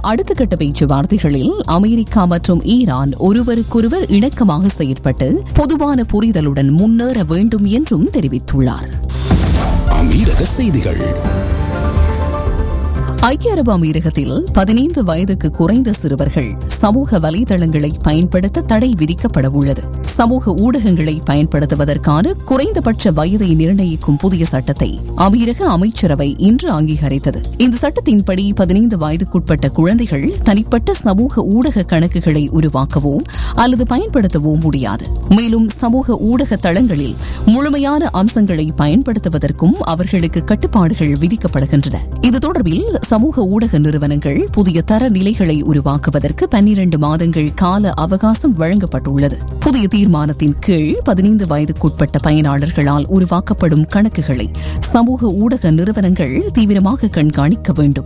அடுத்த கட்ட பேச்சுவார்த்தைகளில் அமெரிக்கா மற்றும் ஈரான் ஒருவருக்கொருவர் இணக்கமாக செயற்பட்டு பொதுவான புரிதலுடன் முன்னேற வேண்டும் என்றும் தெரிவித்துள்ளார் அமீரக செய்திகள் ஐக்கிய அரபு அமீரகத்தில் பதினைந்து வயதுக்கு குறைந்த சிறுவர்கள் சமூக வலைதளங்களை பயன்படுத்த தடை விதிக்கப்பட உள்ளது சமூக ஊடகங்களை பயன்படுத்துவதற்கான குறைந்தபட்ச வயதை நிர்ணயிக்கும் புதிய சட்டத்தை அமீரக அமைச்சரவை இன்று அங்கீகரித்தது இந்த சட்டத்தின்படி பதினைந்து வயதுக்குட்பட்ட குழந்தைகள் தனிப்பட்ட சமூக ஊடக கணக்குகளை உருவாக்கவோ அல்லது பயன்படுத்தவோ முடியாது மேலும் சமூக ஊடக தளங்களில் முழுமையான அம்சங்களை பயன்படுத்துவதற்கும் அவர்களுக்கு கட்டுப்பாடுகள் விதிக்கப்படுகின்றன இது தொடர்பில் சமூக ஊடக நிறுவனங்கள் புதிய தர நிலைகளை உருவாக்குவதற்கு பன்னிரண்டு மாதங்கள் கால அவகாசம் வழங்கப்பட்டுள்ளது புதிய தீர்மானத்தின் கீழ் பதினைந்து வயதுக்குட்பட்ட பயனாளர்களால் உருவாக்கப்படும் கணக்குகளை சமூக ஊடக நிறுவனங்கள் தீவிரமாக கண்காணிக்க வேண்டும்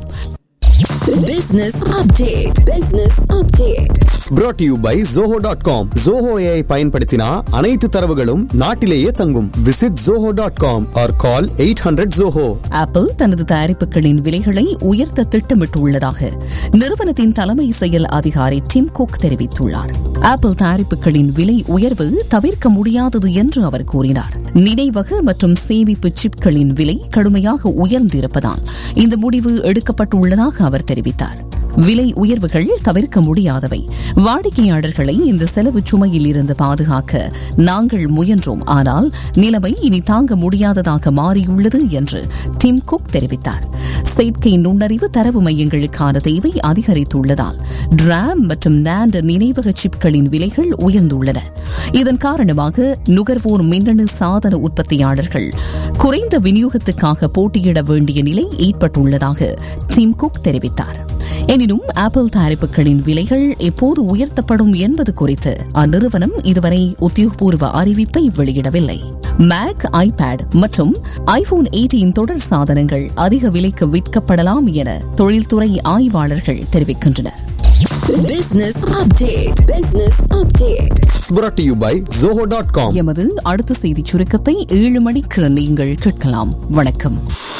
Business update. Business update. brought to you by zoho.com zoho ai பயன்படுத்தினா அனைத்து தரவுகளும் நாட்டிலேயே தங்கும் visit zoho.com or call 800 zoho Apple தனது தயாரிப்புகளின் விலைகளை உயர்த்த திட்டமிட்டுள்ளதாக நிறுவனத்தின் தலைமை செயல் அதிகாரி டிம் குக் தெரிவித்துள்ளார் ஆப்பிள் தயாரிப்புகளின் விலை உயர்வு தவிர்க்க முடியாதது என்று அவர் கூறினார் நினைவக மற்றும் சேமிப்பு சிப்களின் விலை கடுமையாக உயர்ந்திருப்பதால் இந்த முடிவு எடுக்கப்பட்டுள்ளதாக அவர் தெரிவித்தார் விலை உயர்வுகள் தவிர்க்க முடியாதவை வாடிக்கையாளர்களை இந்த செலவு சுமையில் இருந்து பாதுகாக்க நாங்கள் முயன்றோம் ஆனால் நிலைமை இனி தாங்க முடியாததாக மாறியுள்ளது என்று டிம் குக் தெரிவித்தார் செயற்கை நுண்ணறிவு தரவு மையங்களுக்கான தேவை அதிகரித்துள்ளதால் டிராம் மற்றும் நாண்ட் நினைவக சிப்களின் விலைகள் உயர்ந்துள்ளன இதன் காரணமாக நுகர்வோர் மின்னணு சாதன உற்பத்தியாளர்கள் குறைந்த விநியோகத்துக்காக போட்டியிட வேண்டிய நிலை ஏற்பட்டுள்ளதாக டிம் குக் தெரிவித்தார் எனினும் ஆப்பிள் தயாரிப்புகளின் விலைகள் எப்போது உயர்த்தப்படும் என்பது குறித்து அந்நிறுவனம் இதுவரை உத்தியோகபூர்வ அறிவிப்பை வெளியிடவில்லை மேக் ஐபேட் மற்றும் ஐபோன் எயிட்டீன் தொடர் சாதனங்கள் அதிக விலைக்கு விற்கப்படலாம் என தொழில்துறை ஆய்வாளர்கள் தெரிவிக்கின்றனர் Business update. Business update. brought to you by zoho.com எமது அடுத்த செய்தி சுருக்கத்தை ஏழு மணிக்கு நீங்கள் கேட்கலாம் வணக்கம்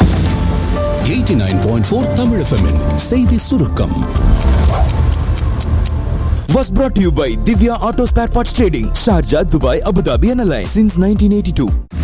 89.4 தமிழ் எஃப்எம்மின் செய்தி சுருக்கம் was brought to you by Divya Auto Spare Parts Trading, Sharjah, Dubai, Abu Dhabi and Alliance since 1982.